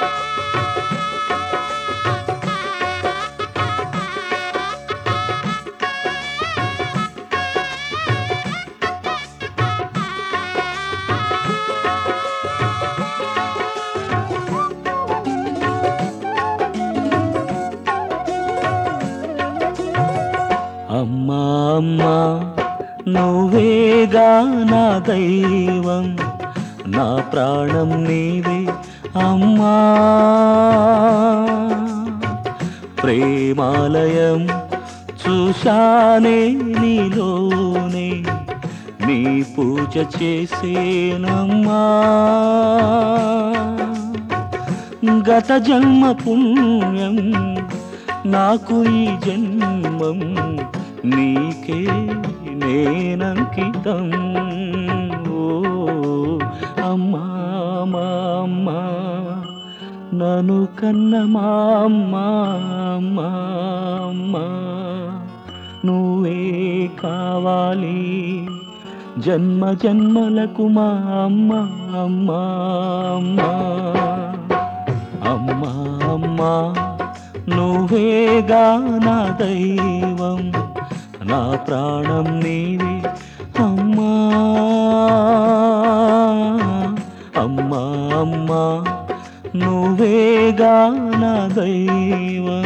అమ్మా అమ్మా నువ్వేగా నా దైవం నా ప్రాణం నీవే అమ్మా ప్రేమాలయం చూశానే నీలోనే నీ పూజ చేసేనమ్మా గత జన్మ పుణ్యం నాకు ఈ జన్మం నీకే నేనంకితం ఓ అమ్మా మా అమ్మా నన్ను కన్న మా అమ్మా అమ్మా అమ్మా నువ్వే కావాలి జన్మ జన్మలకు మా అమ్మ అమ్మా అమ్మా అమ్మా అమ్మా నువ్వేగా నా దైవం నా ప్రాణం నీవే అమ్మా అమ్మా అమ్మా నువ్వేగా నా దైవం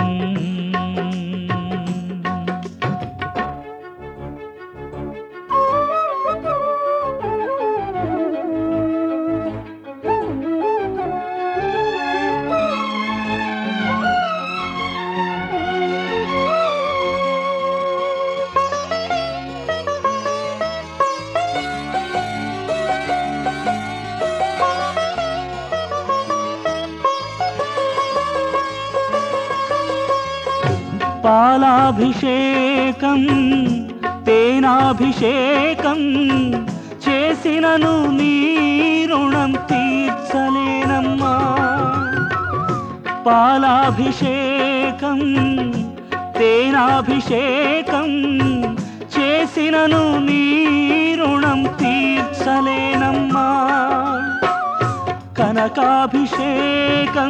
పాలాభిషేకం తేనాభిషేకం చేసినను నీ రుణం తీర్చలేనమ్మా పాలాభిషేకం తేనాభిషేకం చేసినను నీ రుణం తీర్చలేనమ్మా కనకాభిషేకం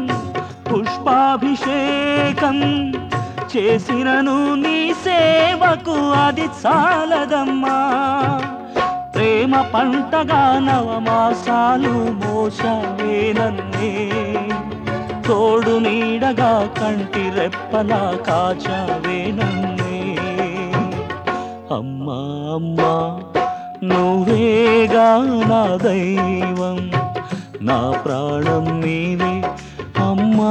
పుష్పాభిషేకం చేసినను నీ సేవకు అది చాలదమ్మా ప్రేమ పంటగా నవమాసాలు మోసవేనన్నే తోడు నీడగా కంటి రెప్పలా కాచవేనన్నే అమ్మా అమ్మా నువ్వేగా నా దైవం నా ప్రాణం నీవే అమ్మా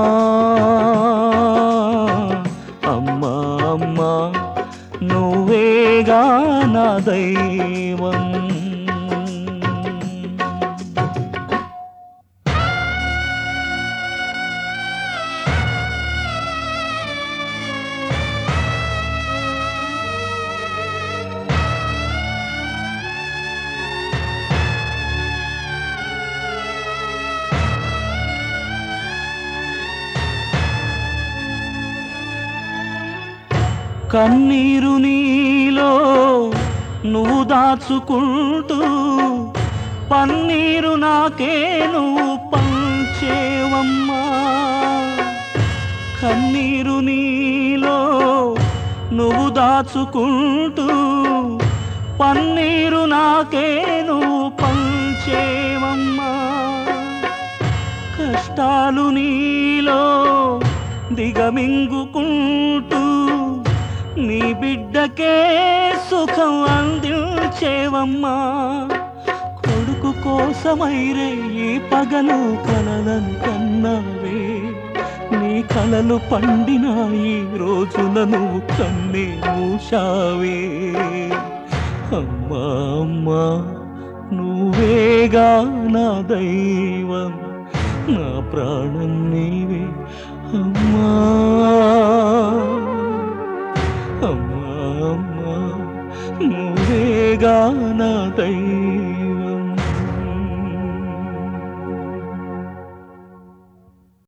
అమ్మా అమ్మా నువ్వేగా నా దైవం కన్నీరు నీలో నువ్వు దాచుకుంటూ పన్నీరు నాకే నువ్వు పంచేవమ్మా కన్నీరు నీలో నువ్వు దాచుకుంటూ పన్నీరు నాకే నువ్వు పంచేవమ్మా కష్టాలు నీలో దిగమింగుకుంటూ నీ బిడ్డకే సుఖం అందించేవమ్మా కొడుకు కోసమైరే ఈ పగలు కలలను కన్నావే నీ కలలు పండిన ఈ రోజున నువ్వు కన్నే మూశావే అమ్మా అమ్మా నువ్వేగా నా దైవం నా ప్రాణం నీవే అమ్మా అమ్మా అమ్మా నువ్వేగా నా దైవం